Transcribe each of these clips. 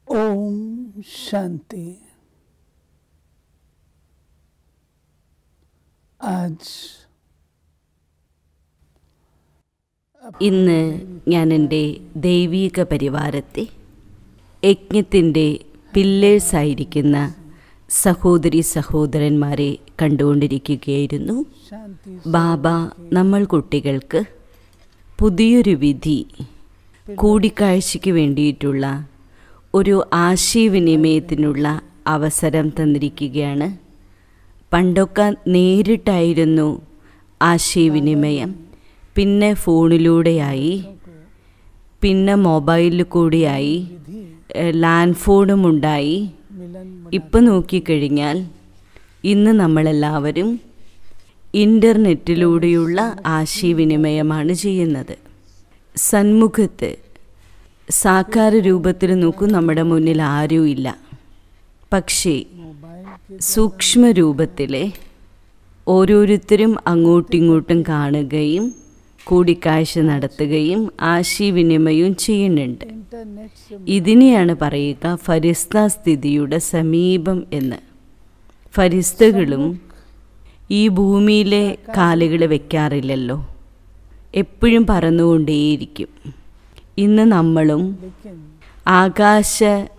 ओम शांति आज ഇന്ന് ഞാൻ എൻ്റെ ദൈവീക പരിവാരത്തെ യജ്ഞത്തിൻ്റെ പില്ലേഴ്സായിരിക്കുന്ന സഹോദരി സഹോദരന്മാരെ കണ്ടുകൊണ്ടിരിക്കുകയായിരുന്നു शांति ബാബ നമ്മൾ കുട്ടികൾക്ക് പുതിയൊരു വിധി കൂടിക്കാഴ്ചയ്ക്ക് വേണ്ടിയിട്ടുള്ള ഒരു ആശയവിനിമയത്തിനുള്ള അവസരം തന്നിരിക്കുകയാണ് പണ്ടൊക്കെ നേരിട്ടായിരുന്നു ആശയവിനിമയം പിന്നെ ഫോണിലൂടെയായി പിന്നെ മൊബൈലിൽ കൂടിയായി ഏഹ് ലാൻഡ് ഫോണും ഉണ്ടായി मिलन ഇപ്പം നോക്കിക്കഴിഞ്ഞാൽ ഇന്ന് നമ്മളെല്ലാവരും ഇൻ്റർനെറ്റിലൂടെയുള്ള ആശയവിനിമയമാണ് ചെയ്യുന്നത് സന്മുഖത്ത് സാക്കാര രൂപത്തിൽ നോക്കും നമ്മുടെ മുന്നിൽ ആരുമില്ല പക്ഷേ मोबाइल के സൂക്ഷ്മ രൂപത്തിലെ ഓരോരുത്തരും അങ്ങോട്ടിങ്ങോട്ടും കാണുകയും കൂടിക്കാഴ്ച നടത്തുകയും ആശയവിനിമയവും ചെയ്യുന്നുണ്ട് इंटरनेट से ഇതിനെയാണ് പറയുക ഫരിസ്ത സ്ഥിതിയുടെ സമീപം എന്ന് ഫരിസ്തകളും ഈ ഭൂമിയിലെ കാലുകൾ വെക്കാറില്ലല്ലോ എപ്പോഴും പറന്നുകൊണ്ടേയിരിക്കും ഇന്ന് നമ്മളും लेकिन ആകാശ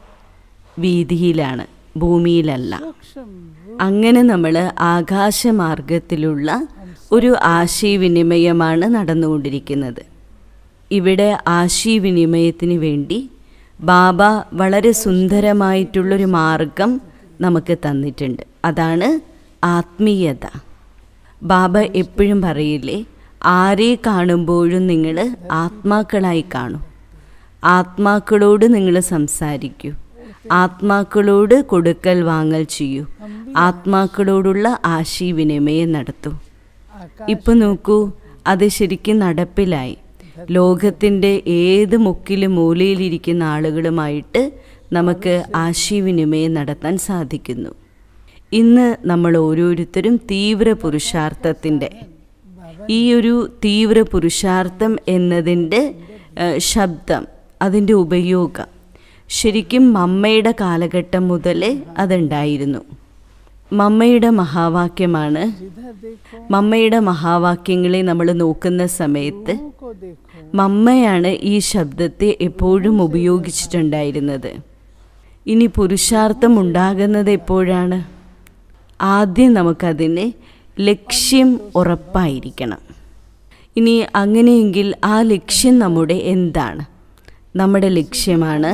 വീതിയിലാണ് ഭൂമിയിലല്ല सूक्ष्म അങ്ങനെ നമ്മൾ ആകാശമാർഗത്തിലുള്ള ഒരു ആശയവിനിമയമാണ് നടന്നുകൊണ്ടിരിക്കുന്നത് ഇവിടെ ആശയവിനിമയത്തിന് വേണ്ടി ബാബ വളരെ സുന്ദരമായിട്ടുള്ളൊരു മാർഗം നമുക്ക് തന്നിട്ടുണ്ട് അതാണ് ആത്മീയത ബാബ എപ്പോഴും പറയില്ലേ ആരെ കാണുമ്പോഴും നിങ്ങൾ ആത്മാക്കളായി കാണൂ ആത്മാക്കളോട് നിങ്ങൾ സംസാരിക്കൂ ആത്മാക്കളോട് കൊടുക്കൽ വാങ്ങൽ ചെയ്യൂ ആത്മാക്കളോടുള്ള ആശയവിനിമയം നടത്തൂ आकाश ഇപ്പം നോക്കൂ അത് ശരിക്കും നടപ്പിലായി ലോകത്തിൻ്റെ ഏത് മുക്കിലും മൂലയിലിരിക്കുന്ന ആളുകളുമായിട്ട് നമുക്ക് ആശയവിനിമയം നടത്താൻ സാധിക്കുന്നു ഇന്ന് നമ്മൾ ഓരോരുത്തരും തീവ്ര പുരുഷാർത്ഥത്തിൻ്റെ ഈ ഒരു തീവ്ര പുരുഷാർത്ഥം എന്നതിൻ്റെ ഏഹ്, ശബ്ദം അതിൻ്റെ ഉപയോഗം ശരിക്കും മമ്മയുടെ കാലഘട്ടം മുതലേ അതുണ്ടായിരുന്നു മമ്മയുടെ മഹാവാക്യമാണ് जिधर देखो മമ്മയുടെ മഹാവാക്യങ്ങളെ നമ്മൾ നോക്കുന്ന സമയത്ത് को देखो മമ്മയാണ് ഈ ശബ്ദത്തെ എപ്പോഴും ഉപയോഗിച്ചിട്ടുണ്ടായിരുന്നത് ഇനി പുരുഷാർത്ഥം ഉണ്ടാകുന്നത് എപ്പോഴാണ് ആദ്യം നമുക്കതിന് ലക്ഷ്യം ഉറപ്പായിരിക്കണം ഇനി അങ്ങനെയെങ്കിൽ ആ ലക്ഷ്യം നമ്മുടെ എന്താണ് നമ്മുടെ ലക്ഷ്യമാണ്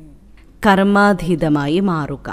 കർമാതീതമായി മാറുക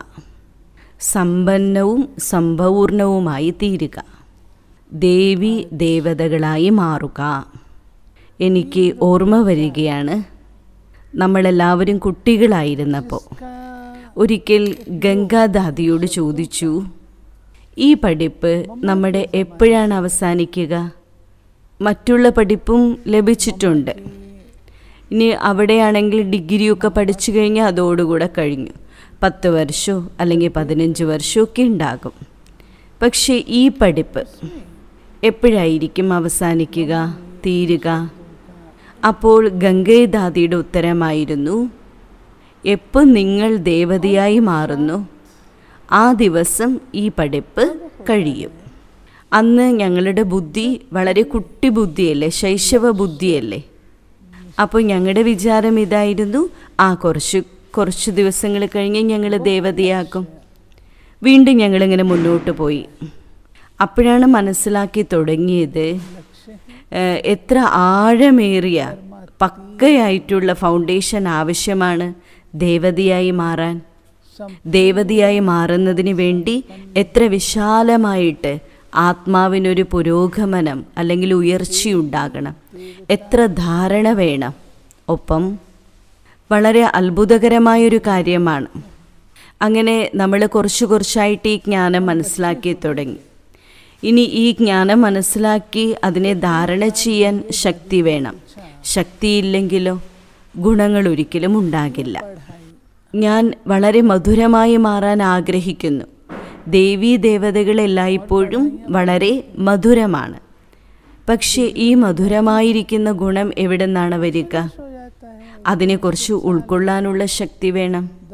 സമ്പന്നവും സമ്പൂർണവുമായി തീരുക ദേവി ദേവതകളായി മാറുക എനിക്ക് ഓർമ്മ വരികയാണ് നമ്മളെല്ലാവരും കുട്ടികളായിരുന്നപ്പോൾ का ഒരിക്കൽ ഗംഗാദാദിയോട് ചോദിച്ചു ഈ പഠിപ്പ് നമ്മുടെ എപ്പോഴാണ് അവസാനിക്കുക മറ്റുള്ള പഠിപ്പും ലഭിച്ചിട്ടുണ്ട് ഇനി അവിടെയാണെങ്കിൽ ഡിഗ്രിയൊക്കെ പഠിച്ചു കഴിഞ്ഞാൽ അതോടുകൂടെ കഴിഞ്ഞു പത്ത് വർഷമോ അല്ലെങ്കിൽ പതിനഞ്ച് വർഷമൊക്കെ ഉണ്ടാകും പക്ഷേ ഈ പഠിപ്പ് എപ്പോഴായിരിക്കും അവസാനിക്കുക തീരുക അപ്പോൾ ഗംഗേദാദിയുടെ ഉത്തരമായിരുന്നു എപ്പോൾ നിങ്ങൾ ദേവതയായി മാറുന്നു ആ ദിവസം ഈ പഠിപ്പ് കഴിയും അന്ന് ഞങ്ങളുടെ ബുദ്ധി വളരെ കുട്ടി ബുദ്ധിയല്ലേ ശൈശവ ബുദ്ധിയല്ലേ അപ്പോൾ ഞങ്ങളുടെ വിചാരം ഇതായിരുന്നു ആ കുറച്ച് കുറച്ച് ദിവസങ്ങൾ കഴിഞ്ഞ് ഞങ്ങൾ ദേവതയാക്കും വീണ്ടും ഞങ്ങളിങ്ങനെ മുന്നോട്ട് പോയി അപ്പോഴാണ് മനസ്സിലാക്കി തുടങ്ങിയത് ഏഹ്, എത്ര ആഴമേറിയ പക്കയായിട്ടുള്ള ഫൗണ്ടേഷൻ ആവശ്യമാണ് ദേവതയായി മാറാൻ सम ദേവതയായി മാറുന്നതിന് വേണ്ടി എത്ര വിശാലമായിട്ട് ആത്മാവിനൊരു പുരോഗമനം അല്ലെങ്കിൽ ഉയർച്ചയുണ്ടാകണം എത്ര ധാരണ വേണം ഒപ്പം വളരെ അത്ഭുതകരമായൊരു കാര്യമാണ് അങ്ങനെ നമ്മൾ കുറച്ച് കുറച്ചായിട്ട് ഈ ജ്ഞാനം മനസ്സിലാക്കി തുടങ്ങി ഇനി ഈ ജ്ഞാനം മനസ്സിലാക്കി അതിനെ ധാരണ ചെയ്യാൻ ശക്തി വേണം ശക്തിയില്ലെങ്കിലോ ഗുണങ്ങൾ ഒരിക്കലും ഉണ്ടാകില്ല ഞാൻ വളരെ മധുരമായി മാറാൻ ആഗ്രഹിക്കുന്നു ദേവീ ദേവതകൾ എല്ലായ്പ്പോഴും വളരെ മധുരമാണ് പക്ഷേ ഈ മധുരമായിരിക്കുന്ന ഗുണം എവിടെ നിന്നാണ് വരിക हो जाता है അതിനെക്കുറിച്ച് ഉൾക്കൊള്ളാനുള്ള ശക്തി വേണം दस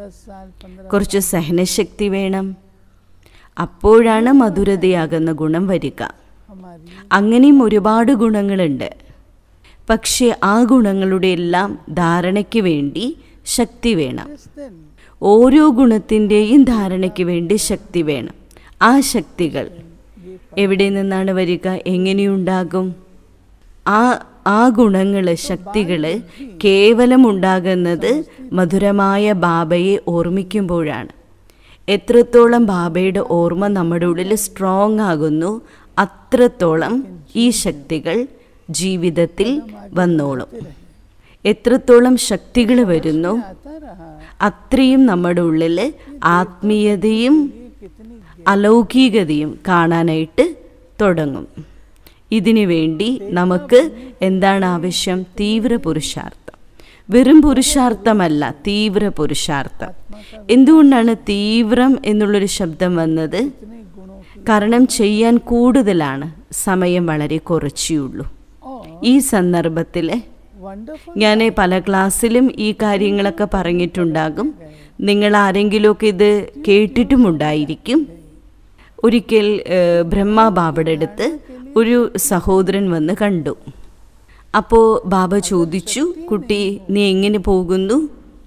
दस साल पंद्रह കുറച്ച് സഹനശക്തി വേണം അപ്പോഴാണ് മധുരതയാകുന്ന ഗുണം വരിക हमारी അങ്ങനെയും ഒരുപാട് ഗുണങ്ങളുണ്ട് പക്ഷേ ആ ഗുണങ്ങളുടെ എല്ലാം ധാരണയ്ക്ക് വേണ്ടി ശക്തി വേണം जिस दिन ഓരോ ഗുണത്തിൻ്റെയും ധാരണയ്ക്ക് വേണ്ടി ശക്തി വേണം ആ ശക്തികൾ എവിടെ നിന്നാണ് വരിക എങ്ങനെയുണ്ടാകും ആ ആ ഗുണങ്ങൾ ശക്തികൾ കേവലം ഉണ്ടാകുന്നത് മധുരമായ ബാബയെ ഓർമ്മിക്കുമ്പോഴാണ് എത്രത്തോളം ബാബയുടെ ഓർമ്മ നമ്മുടെ ഉള്ളിൽ സ്ട്രോങ് ആകുന്നു അത്രത്തോളം ഈ ശക്തികൾ ജീവിതത്തിൽ വന്നോളും എത്രത്തോളം ശക്തികൾ വരുന്നു आता रहा അത്രയും നമ്മുടെ ഉള്ളിൽ ആത്മീയതയും ये कितनी അലൗകികതയും കാണാനായിട്ട് തുടങ്ങും ഇതിനു വേണ്ടി നമുക്ക് എന്താണ് ആവശ്യം തീവ്ര പുരുഷാർത്ഥം വെറും പുരുഷാർത്ഥമല്ല തീവ്ര പുരുഷാർത്ഥം എന്തുകൊണ്ടാണ് തീവ്രം എന്നുള്ളൊരു ശബ്ദം വന്നത് इतने गुणों की കാരണം ചെയ്യാൻ കൂടുതലാണ് സമയം വളരെ കുറച്ചേ ഉള്ളൂ और ഈ സന്ദർഭത്തിൽ वंडरफुल ഞാൻ പല ക്ലാസ്സിലും ഈ കാര്യങ്ങളൊക്കെ പറഞ്ഞിട്ടുണ്ടാകും നിങ്ങൾ ആരെങ്കിലുമൊക്കെ ഇത് കേട്ടിട്ടുമുണ്ടായിരിക്കും ഒരിക്കൽ ഏഹ്, ബ്രഹ്മ ബാബയുടെ അടുത്ത് ഒരു സഹോദരൻ വന്ന് കണ്ടു അപ്പോൾ ബാബ ചോദിച്ചു കുട്ടി നീ എങ്ങനെ പോകുന്നു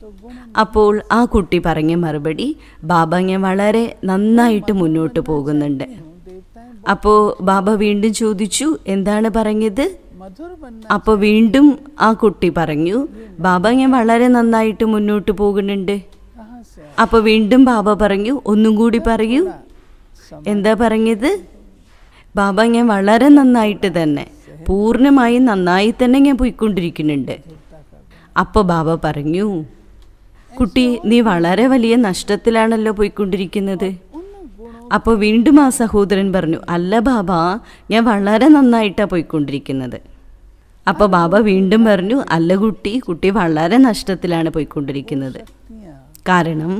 അപ്പോൾ ആ കുട്ടി പറഞ്ഞ മറുപടി ബാബ ഞാൻ വളരെ നന്നായിട്ട് മുന്നോട്ട് പോകുന്നുണ്ട് देवताएं അപ്പോൾ ബാബ വീണ്ടും ചോദിച്ചു എന്താണ് പറഞ്ഞത് मधुर बनना അപ്പോൾ വീണ്ടും ആ കുട്ടി പറഞ്ഞു ബാബ ഞാൻ വളരെ നന്നായിട്ട് മുന്നോട്ട് പോകുന്നുണ്ട് कहाँ से आया? അപ്പോൾ വീണ്ടും ബാബ പറഞ്ഞു ഒന്നും കൂടി പറയൂ सम- എന്താ പറഞ്ഞത് ബാബ ഞാൻ വളരെ നന്നായിട്ട് തന്നെ പൂർണ്ണമായും നന്നായി തന്നെ ഞാൻ പോയിക്കൊണ്ടിരിക്കുന്നുണ്ട് അപ്പോൾ ബാബ പറഞ്ഞു കുട്ടി നീ വളരെ വലിയ നഷ്ടത്തിലാണല്ലോ പോയിക്കൊണ്ടിരിക്കുന്നത് उन गुणों അപ്പോൾ വീണ്ടും ആ സഹോദരൻ പറഞ്ഞു അല്ല ബാബ ഞാൻ വളരെ നന്നായിട്ടാണ് പോയിക്കൊണ്ടിരിക്കുന്നത് അപ്പോൾ ബാബ വീണ്ടും പറഞ്ഞു അല്ല കുട്ടി കുട്ടി വളരെ നഷ്ടത്തിലാണ് പോയിക്കൊണ്ടിരിക്കുന്നത് शक्तियाँ കാരണം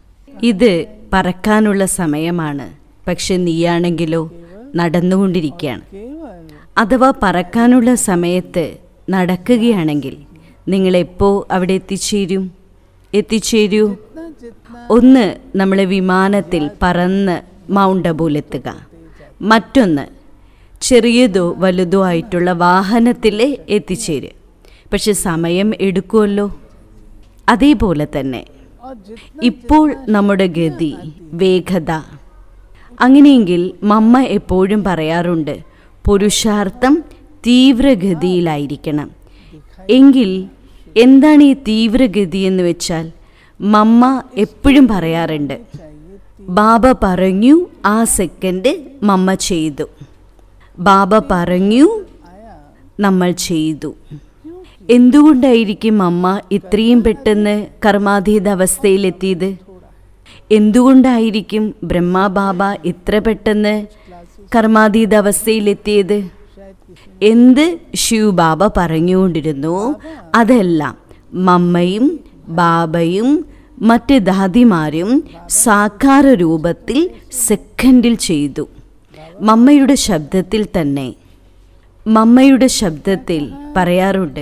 ഇത് പറക്കാനുള്ള സമയമാണ് പക്ഷെ നീയാണെങ്കിലോ നടന്നുകൊണ്ടിരിക്കുകയാണ് केवल അഥവാ പറക്കാനുള്ള സമയത്ത് നടക്കുകയാണെങ്കിൽ നിങ്ങളെപ്പോ അവിടെ എത്തിച്ചേരും എത്തിച്ചേരൂ जितना जितना ഒന്ന് നമ്മളെ വിമാനത്തിൽ പറന്ന് മൗണ്ട് അബൂലെത്തുക മറ്റൊന്ന് ചെറിയതോ വലുതോ ആയിട്ടുള്ള വാഹനത്തിൽ എത്തിച്ചേരുക പക്ഷെ സമയം എടുക്കുമല്ലോ അതേപോലെ തന്നെ और जितना ഇപ്പോൾ നമ്മുടെ ഗതി വേഗത അങ്ങനെയെങ്കിൽ മമ്മ എപ്പോഴും പറയാറുണ്ട് പുരുഷാർത്ഥം തീവ്രഗതിയിലായിരിക്കണം എങ്കിൽ എന്താണ് ഈ തീവ്രഗതി എന്ന് വെച്ചാൽ മമ്മ എപ്പോഴും പറയാറുണ്ട് चाहिए ബാബ പറഞ്ഞു ആ സെക്കൻഡ് മമ്മ ചെയ്തു ബാബ പറഞ്ഞു आया നമ്മൾ ചെയ്തു എന്തുകൊണ്ടായിരിക്കും അമ്മ ഇത്രയും പെട്ടെന്ന് കർമാതീത അവസ്ഥയിലെത്തിയത് എന്തുകൊണ്ടായിരിക്കും ബ്രഹ്മ ബാബ ഇത്ര പെട്ടെന്ന് കർമാതീത അവസ്ഥയിലെത്തിയത് शायद किसी എന്ത് ശിവ് ബാബ പറഞ്ഞുകൊണ്ടിരുന്നു അതെല്ലാം മമ്മയും ബാബയും മറ്റ് ദാദിമാരും സാക്കാര രൂപത്തിൽ സെക്കൻഡിൽ ചെയ്തു മമ്മയുടെ ശബ്ദത്തിൽ തന്നെ മമ്മയുടെ ശബ്ദത്തിൽ പറയാറുണ്ട്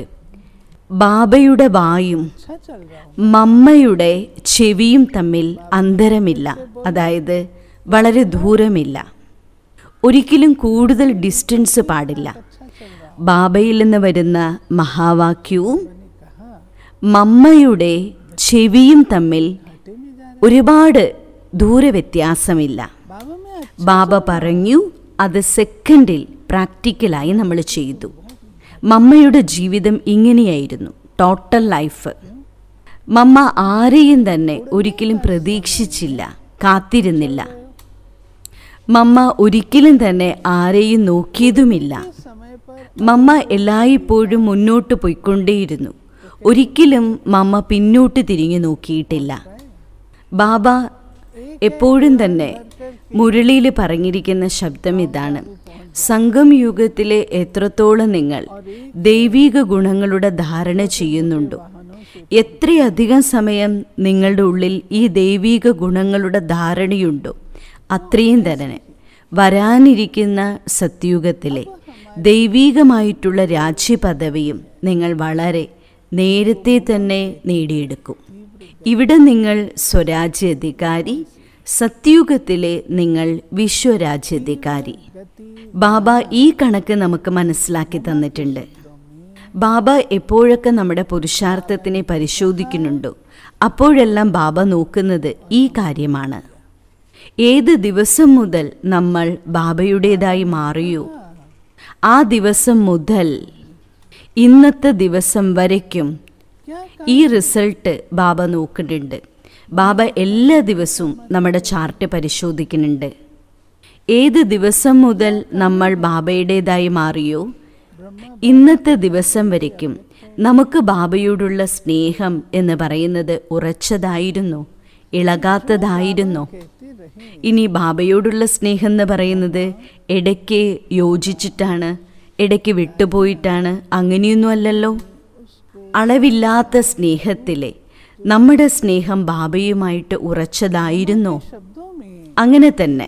ബാബയുടെ വായും अच्छा चल रहा हूँ മമ്മയുടെ ചെവിയും തമ്മിൽ അന്തരമില്ല അതായത് വളരെ ദൂരമില്ല ഒരിക്കലും കൂടുതൽ ഡിസ്റ്റൻസ് പാടില്ല अच्छा चल रहा ബാബയിൽ നിന്ന് വരുന്ന മഹാവാക്യവും मैंने कहा മമ്മയുടെ ചെവിയും തമ്മിൽ घाटे में जा ഒരുപാട് ദൂര വ്യത്യാസമില്ല रहे बाबा मैं अच्छा ബാബ പറഞ്ഞു അത് സെക്കൻഡിൽ പ്രാക്ടിക്കലായി നമ്മൾ ചെയ്തു മമ്മയുടെ ജീവിതം ഇങ്ങനെയായിരുന്നു ടോട്ടൽ ലൈഫ് മമ്മ ആരെയും തന്നെ ഒരിക്കലും പ്രതീക്ഷിച്ചില്ല കാത്തിരുന്നില്ല മമ്മ ഒരിക്കലും തന്നെ ആരെയും നോക്കിയതുമില്ല समय पर മമ്മ എല്ലായ്പ്പോഴും മുന്നോട്ട് പോയിക്കൊണ്ടേയിരുന്നു ഒരിക്കലും മമ്മ പിന്നോട്ട് തിരിഞ്ഞു നോക്കിയിട്ടില്ല ബാബ എപ്പോഴും തന്നെ മുരളിയിൽ പറഞ്ഞിരിക്കുന്ന ശബ്ദം ഇതാണ് സംഘം യുഗത്തിലെ എത്രത്തോളം നിങ്ങൾ ദൈവിക ഗുണങ്ങളുടെ ധാരണ ചെയ്യുന്നുണ്ടോ എത്രയധികം സമയം നിങ്ങളുടെ ഉള്ളിൽ ഈ ദൈവിക ഗുണങ്ങളുടെ ധാരണയുണ്ടോ അത്രയും തന്നെ വരാനിരിക്കുന്ന സത്യുഗത്തിലെ ദൈവീകമായിട്ടുള്ള രാജ്യപദവിയും നിങ്ങൾ വളരെ നേരത്തെ തന്നെ നേടിയെടുക്കും ഇവിടെ നിങ്ങൾ സ്വരാജ്യാധികാരി സത്യുഗത്തിലെ നിങ്ങൾ വിശ്വരാജ്യാധികാരി गति ബാബ ഈ കണക്ക് നമുക്ക് മനസ്സിലാക്കി തന്നിട്ടുണ്ട് ബാബ എപ്പോഴൊക്കെ നമ്മുടെ പുരുഷാർത്ഥത്തിനെ പരിശോധിക്കുന്നുണ്ടോ അപ്പോഴെല്ലാം ബാബ നോക്കുന്നത് ഈ കാര്യമാണ് ഏത് ദിവസം മുതൽ നമ്മൾ ബാബയുടേതായി മാറിയോ ആ ദിവസം മുതൽ ഇന്നത്തെ ദിവസം വരയ്ക്കും क्या ഈ റിസൾട്ട് ബാബ നോക്കുന്നുണ്ട് ബാബ എല്ലാ ദിവസവും നമ്മുടെ ചാർട്ട് പരിശോധിക്കുന്നുണ്ട് ഏത് ദിവസം മുതൽ നമ്മൾ ബാബയുടേതായി മാറിയോ ഇന്നത്തെ ദിവസം വരയ്ക്കും നമുക്ക് ബാബയോടുള്ള സ്നേഹം എന്ന് പറയുന്നത് ഉറച്ചതായിരുന്നു ഇളകാത്തതായിരുന്നു कहती रही ഇനി ബാബയോടുള്ള സ്നേഹം എന്ന് പറയുന്നത് ഇടയ്ക്ക് യോജിച്ചിട്ടാണ് ഇടയ്ക്ക് വിട്ടുപോയിട്ടാണ് അങ്ങനെയൊന്നും അല്ലല്ലോ അളവില്ലാത്ത സ്നേഹത്തിലെ നമ്മുടെ സ്നേഹം ബാബയുമായിട്ട് ഉറച്ചതായിരുന്നോ शब्दों में അങ്ങനെ തന്നെ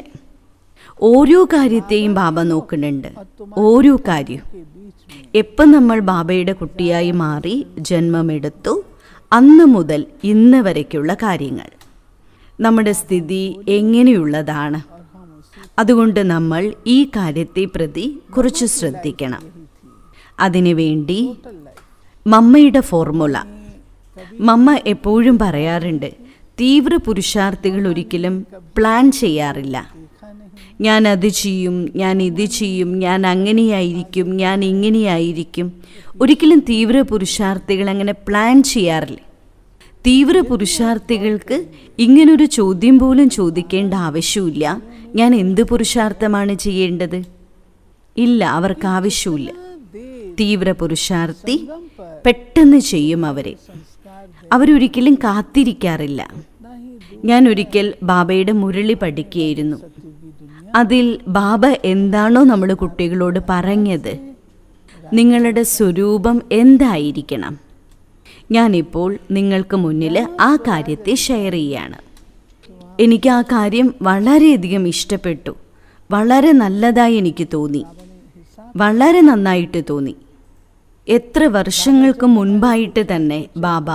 ഓരോ കാര്യത്തെയും ബാബ നോക്കുന്നുണ്ട് ഓരോ കാര്യം के बीच में എപ്പം നമ്മൾ ബാബയുടെ കുട്ടിയായി മാറി ജന്മമെടുത്തു അന്ന് മുതൽ ഇന്ന് വരയ്ക്കുള്ള കാര്യങ്ങൾ നമ്മുടെ സ്ഥിതി എങ്ങനെയുള്ളതാണ് और हम उसी അതുകൊണ്ട് നമ്മൾ ഈ കാര്യത്തെ പ്രതി കുറച്ച് ശ്രദ്ധിക്കണം അതിനുവേണ്ടി टोटल लाइफ മമ്മയുടെ ഫോർമുല മമ്മ എപ്പോഴും പറയാറുണ്ട് തീവ്ര പുരുഷാർത്ഥികൾ ഒരിക്കലും പ്ലാൻ ചെയ്യാറില്ല देखा नहीं ഞാൻ അത് ചെയ്യും ഞാൻ ഇത് ചെയ്യും ഞാൻ അങ്ങനെയായിരിക്കും ഞാൻ ഇങ്ങനെയായിരിക്കും ഒരിക്കലും തീവ്ര പുരുഷാർത്ഥികൾ അങ്ങനെ പ്ലാൻ ചെയ്യാറില്ല തീവ്ര പുരുഷാർത്ഥികൾക്ക് ഇങ്ങനൊരു ചോദ്യം പോലും ചോദിക്കേണ്ട ആവശ്യമില്ല ഞാൻ എന്ത് പുരുഷാർത്ഥമാണ് ചെയ്യേണ്ടത് ഇല്ല അവർക്ക് ആവശ്യമില്ല दे തീവ്ര പുരുഷാർത്ഥി गम पर പെട്ടെന്ന് ചെയ്യും അവരെ संस्कार दे അവരൊരിക്കലും കാത്തിരിക്കാറില്ല ना ही दो ഞാൻ ഒരിക്കൽ ബാബയുടെ മുരളി പഠിക്കുകയായിരുന്നു सत्युगी दुनिया അതിൽ ബാബ എന്താണോ നമ്മൾ കുട്ടികളോട് പറഞ്ഞത് നിങ്ങളുടെ സ്വരൂപം എന്തായിരിക്കണം ഞാനിപ്പോൾ നിങ്ങൾക്ക് മുന്നിൽ ആ കാര്യത്തെ ഷെയർ ചെയ്യാണ് എനിക്ക് ആ കാര്യം വളരെയധികം ഇഷ്ടപ്പെട്ടു വളരെ നല്ലതായി എനിക്ക് തോന്നി വളരെ നന്നായിട്ട് തോന്നി എത്ര വർഷങ്ങൾക്ക് മുൻപായിട്ട് തന്നെ ബാബ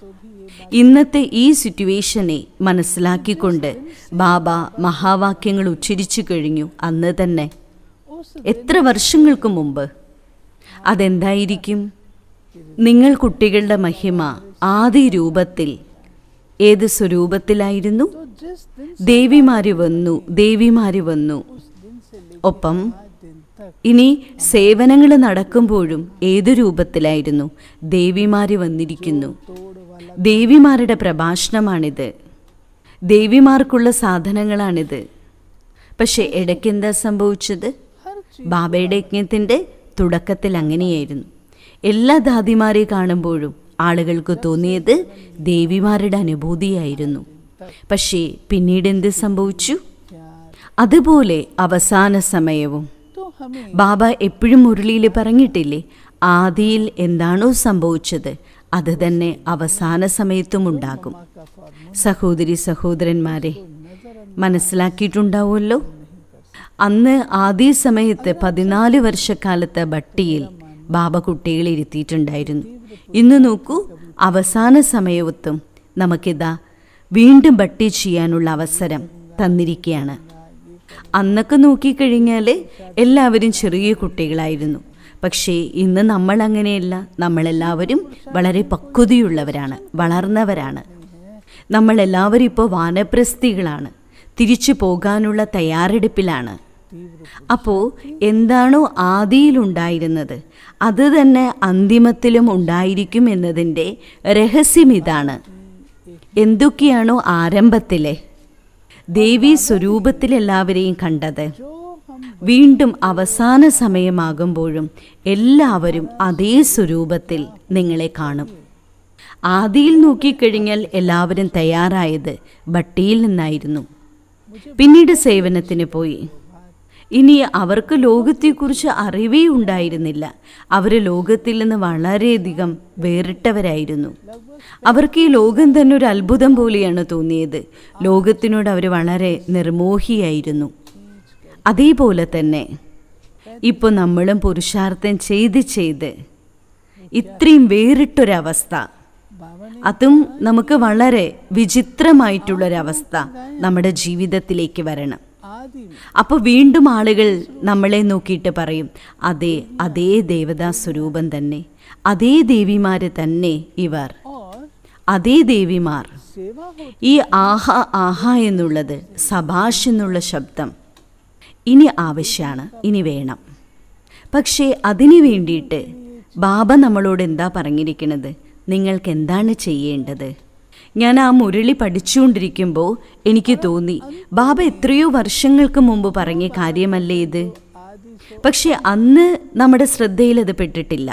ഇന്നത്തെ ഈ സിറ്റുവേഷനെ മനസ്സിലാക്കിക്കൊണ്ട് ബാബ മഹാവാക്യങ്ങൾ ഉച്ചരിച്ചു കഴിഞ്ഞു അന്ന് തന്നെ उस എത്ര വർഷങ്ങൾക്ക് മുമ്പ് അതെന്തായിരിക്കും നിങ്ങൾ കുട്ടികളുടെ മഹിമ ആദി രൂപത്തിൽ ഏത് സ്വരൂപത്തിലായിരുന്നു तो जिस दिन ദേവിമാര് വന്നു ദേവിമാര് വന്നു उस दिन से लेकर ഒപ്പം आज दिन तक ഇനി സേവനങ്ങൾ നടക്കുമ്പോഴും ഏതു രൂപത്തിലായിരുന്നു ദേവിമാര് വന്നിരിക്കുന്നു तोड़ वाला ദേവിമാരുടെ പ്രഭാഷണമാണിത് ദേവിമാർക്കുള്ള സാധനങ്ങളാണിത് പക്ഷെ ഇടയ്ക്ക് എന്താ സംഭവിച്ചത് हर चीज ബാബയുടെ യജ്ഞത്തിൻ്റെ തുടക്കത്തിൽ അങ്ങനെയായിരുന്നു എല്ലാ ദാദിമാരെ കാണുമ്പോഴും ആളുകൾക്ക് തോന്നിയത് ദേവിമാരുടെ അനുഭൂതിയായിരുന്നു പക്ഷേ പിന്നീട് എന്ത് സംഭവിച്ചു प्यार അതുപോലെ അവസാന സമയവും तो हमें ബാബ എപ്പോഴും മുരളിയിൽ പറഞ്ഞിട്ടില്ലേ ആദിയിൽ എന്താണോ സംഭവിച്ചത് അത് തന്നെ അവസാന സമയത്തും ഉണ്ടാകും माँ का फॉर्मूला സഹോദരി സഹോദരന്മാരെ नजर മനസ്സിലാക്കിയിട്ടുണ്ടാവുമല്ലോ അന്ന് ആദ്യ സമയത്ത് പതിനാല് വർഷക്കാലത്തെ ഭട്ടിയിൽ ബാബ കുട്ടികളെ ഇരുത്തിയിട്ടുണ്ടായിരുന്നു ഇന്ന് നോക്കൂ അവസാന സമയത്തും നമുക്കിതാ വീണ്ടും ഭട്ടി ചെയ്യാനുള്ള അവസരം തന്നിരിക്കുകയാണ് അന്നൊക്കെ നോക്കിക്കഴിഞ്ഞാൽ എല്ലാവരും ചെറിയ കുട്ടികളായിരുന്നു പക്ഷേ ഇന്ന് നമ്മൾ അങ്ങനെയല്ല നമ്മളെല്ലാവരും വളരെ പക്വതയുള്ളവരാണ് വളർന്നവരാണ് നമ്മളെല്ലാവരും ഇപ്പോൾ വാനപ്രസ്ഥികളാണ് തിരിച്ചു പോകാനുള്ള തയ്യാറെടുപ്പിലാണ് അപ്പോൾ എന്താണോ ആദിയിലുണ്ടായിരുന്നത് അത് തന്നെ അന്തിമത്തിലും ഉണ്ടായിരിക്കും എന്നതിൻ്റെ രഹസ്യം ഇതാണ് എന്തൊക്കെയാണോ ആരംഭത്തിലെ ദേവി സ്വരൂപത്തിൽ എല്ലാവരെയും കണ്ടത് जो हम വീണ്ടും അവസാന സമയമാകുമ്പോഴും എല്ലാവരും അതേ സ്വരൂപത്തിൽ നിങ്ങളെ കാണും ആദിയിൽ നോക്കിക്കഴിഞ്ഞാൽ എല്ലാവരും തയ്യാറായത് ഭട്ടിയിൽ നിന്നായിരുന്നു പിന്നീട് സേവനത്തിന് പോയി ഇനി അവർക്ക് ലോകത്തെക്കുറിച്ച് അറിവേ ഉണ്ടായിരുന്നില്ല അവർ ലോകത്തിൽ നിന്ന് വളരെയധികം വേറിട്ടവരായിരുന്നു അവർക്ക് ഈ ലോകം തന്നെ ഒരു അത്ഭുതം പോലെയാണ് തോന്നിയത് ലോകത്തിനോട് അവർ വളരെ നിർമോഹിയായിരുന്നു അതേപോലെ തന്നെ ഇപ്പോൾ നമ്മളും പുരുഷാർത്ഥം ചെയ്ത് ചെയ്ത് ഇത്രയും വേറിട്ടൊരവസ്ഥ बाबा ने അതും നമുക്ക് വളരെ വിചിത്രമായിട്ടുള്ളൊരവസ്ഥ നമ്മുടെ ജീവിതത്തിലേക്ക് വരണം आदि में അപ്പോൾ വീണ്ടും ആളുകൾ നമ്മളെ നോക്കിയിട്ട് പറയും അതെ അതേ ദേവതാ സ്വരൂപം തന്നെ അതേ ദേവിമാര് തന്നെ ഇവർ और അതേ ദേവിമാർ सेवा होती ഈ ആഹ ആഹ എന്നുള്ളത് സഭാഷ് എന്നുള്ള ശബ്ദം ഇനി ആവശ്യമാണ് ഇനി വേണം പക്ഷേ അതിനു വേണ്ടിയിട്ട് ബാബ നമ്മളോട് എന്താ പറഞ്ഞിരിക്കുന്നത് നിങ്ങൾക്ക് എന്താണ് ചെയ്യേണ്ടത് ഞാൻ ആ മുരളി പഠിച്ചുകൊണ്ടിരിക്കുമ്പോൾ എനിക്ക് തോന്നി ബാബ എത്രയോ വർഷങ്ങൾക്ക് മുമ്പ് പറഞ്ഞ കാര്യമല്ലേ ഇത് आदि പക്ഷേ അന്ന് നമ്മുടെ ശ്രദ്ധയിൽ അത് പെട്ടിട്ടില്ല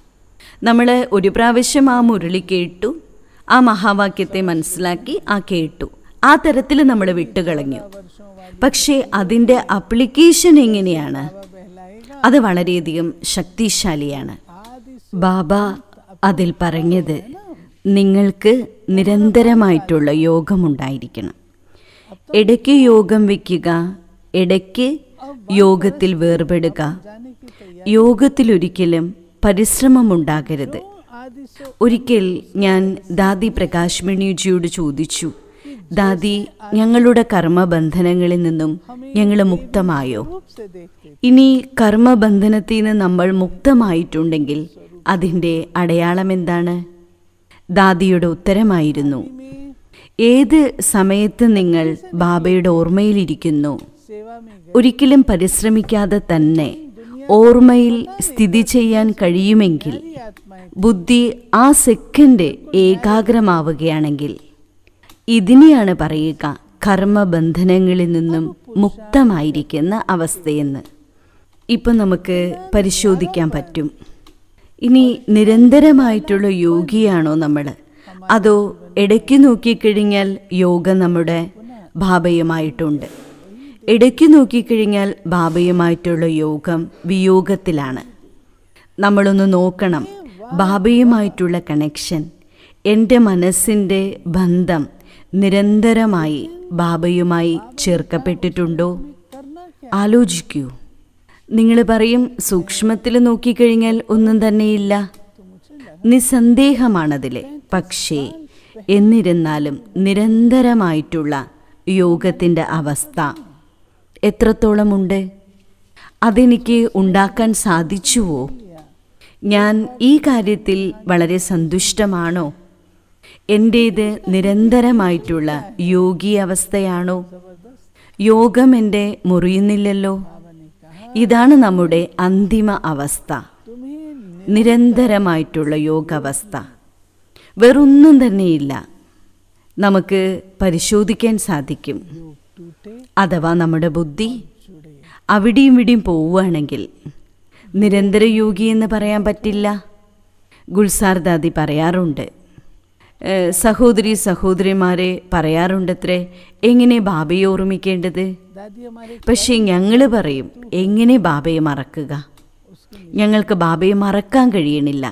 നമ്മൾ ഒരു പ്രാവശ്യം ആ മുരളി കേട്ടു ആ മഹാവാക്യത്തെ മനസ്സിലാക്കി ആ കേട്ടു ആ തരത്തിൽ നമ്മൾ വിട്ടുകളഞ്ഞു वर्षों वाली പക്ഷേ അതിൻ്റെ അപ്ലിക്കേഷൻ എങ്ങനെയാണ് बाबा बहलाएगा അത് വളരെയധികം ശക്തിശാലിയാണ് आदि ബാബ അതിൽ പറഞ്ഞത് നിങ്ങൾക്ക് നിരന്തരമായിട്ടുള്ള യോഗമുണ്ടായിരിക്കണം ഇടയ്ക്ക് യോഗം വയ്ക്കുക ഇടയ്ക്ക് യോഗത്തിൽ വേർപെടുക जाने की तैयारी യോഗത്തിലൊരിക്കലും പരിശ്രമമുണ്ടാകരുത് आदि से ഒരിക്കൽ ഞാൻ ദാദി പ്രകാശ് മണിജിയോട് ചോദിച്ചു ദാദി ഞങ്ങളുടെ കർമ്മബന്ധനങ്ങളിൽ നിന്നും ഞങ്ങൾ മുക്തമായോ रूप से देखते ഇനി കർമ്മബന്ധനത്തിൽ നിന്ന് നമ്മൾ മുക്തമായിട്ടുണ്ടെങ്കിൽ അതിൻ്റെ അടയാളം എന്താണ് ദാദിയുടെ ഉത്തരമായിരുന്നു में ഏത് സമയത്ത് നിങ്ങൾ ബാബയുടെ ഓർമ്മയിലിരിക്കുന്നു सेवा में गए ഒരിക്കലും പരിശ്രമിക്കാതെ തന്നെ ഓർമ്മയിൽ സ്ഥിതി ചെയ്യാൻ കഴിയുമെങ്കിൽ सारी आत्माएं ബുദ്ധി ആ സെക്കൻഡ് ഏകാഗ്രമാവുകയാണെങ്കിൽ ഇതിനെയാണ് പറയുക കർമ്മബന്ധനങ്ങളിൽ നിന്നും മുക്തമായിരിക്കുന്ന അവസ്ഥയെന്ന് ഇപ്പം നമുക്ക് പരിശോധിക്കാൻ പറ്റും ഇനി നിരന്തരമായിട്ടുള്ള യോഗിയാണോ നമ്മൾ അതോ ഇടയ്ക്ക് നോക്കിക്കഴിഞ്ഞാൽ യോഗ നമ്മുടെ ഭാബയുമായിട്ടുണ്ട് ഇടയ്ക്ക് നോക്കിക്കഴിഞ്ഞാൽ ബാബയുമായിട്ടുള്ള യോഗം വിയോഗത്തിലാണ് നമ്മളൊന്ന് നോക്കണം ബാബയുമായിട്ടുള്ള കണക്ഷൻ എൻ്റെ മനസ്സിൻ്റെ ബന്ധം നിരന്തരമായി ബാബയുമായി ചേർക്കപ്പെട്ടിട്ടുണ്ടോ करना क्या ആലോചിക്കൂ നിങ്ങൾ പറയും സൂക്ഷ്മത്തിൽ നോക്കിക്കഴിഞ്ഞാൽ ഒന്നും തന്നെയില്ല तो मुझे लगा നിസ്സന്ദേഹമാണതിലെ പക്ഷേ എന്നിരുന്നാലും നിരന്തരമായിട്ടുള്ള യോഗത്തിൻ്റെ അവസ്ഥ എത്രത്തോളമുണ്ട് അതെനിക്ക് ഉണ്ടാക്കാൻ സാധിച്ചുവോ ഞാൻ ഈ കാര്യത്തിൽ വളരെ സന്തുഷ്ടമാണോ എൻ്റേത് നിരന്തരമായിട്ടുള്ള യോഗി അവസ്ഥയാണോ യോഗം എൻ്റെ മുറിയുന്നില്ലല്ലോ बाबा ने कहा ഇതാണ് നമ്മുടെ അന്തിമ അവസ്ഥ तुम्हें നിരന്തരമായിട്ടുള്ള യോഗാവസ്ഥ വേറൊന്നും തന്നെയില്ല നമുക്ക് പരിശോധിക്കാൻ സാധിക്കും योग टूटे അഥവാ നമ്മുടെ ബുദ്ധി जुड़े അവിടെയും ഇവിടെയും പോവുകയാണെങ്കിൽ നിരന്തര യോഗി എന്ന് പറയാൻ പറ്റില്ല ഗുൽസാർ ദാദി പറയാറുണ്ട് ഏഹ് സഹോദരി സഹോദരിമാരെ പറയാറുണ്ടത്രേ എങ്ങനെ ബാബയെ ഓർമ്മിക്കേണ്ടത് दादी हमारे പക്ഷേ ഞങ്ങൾ പറയും എങ്ങനെ ബാബയെ മറക്കുക उसके ഞങ്ങൾക്ക് ബാബയെ മറക്കാൻ കഴിയണില്ല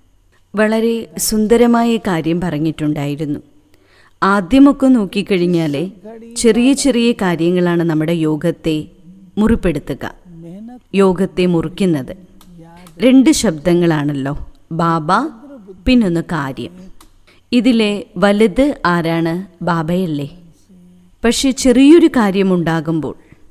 വളരെ സുന്ദരമായ കാര്യം പറഞ്ഞിട്ടുണ്ടായിരുന്നു ആദ്യമൊക്കെ നോക്കിക്കഴിഞ്ഞാൽ ചെറിയ ചെറിയ കാര്യങ്ങളാണ് നമ്മുടെ യോഗത്തെ മുറിപ്പെടുത്തുക मेहनत യോഗത്തെ മുറിക്കുന്നത് याद രണ്ട് ശബ്ദങ്ങളാണല്ലോ ബാബ പിന്നൊന്ന് കാര്യം ഇതിലെ വലുത് ആരാണ് ബാബയല്ലേ പക്ഷെ ചെറിയൊരു കാര്യമുണ്ടാകുമ്പോൾ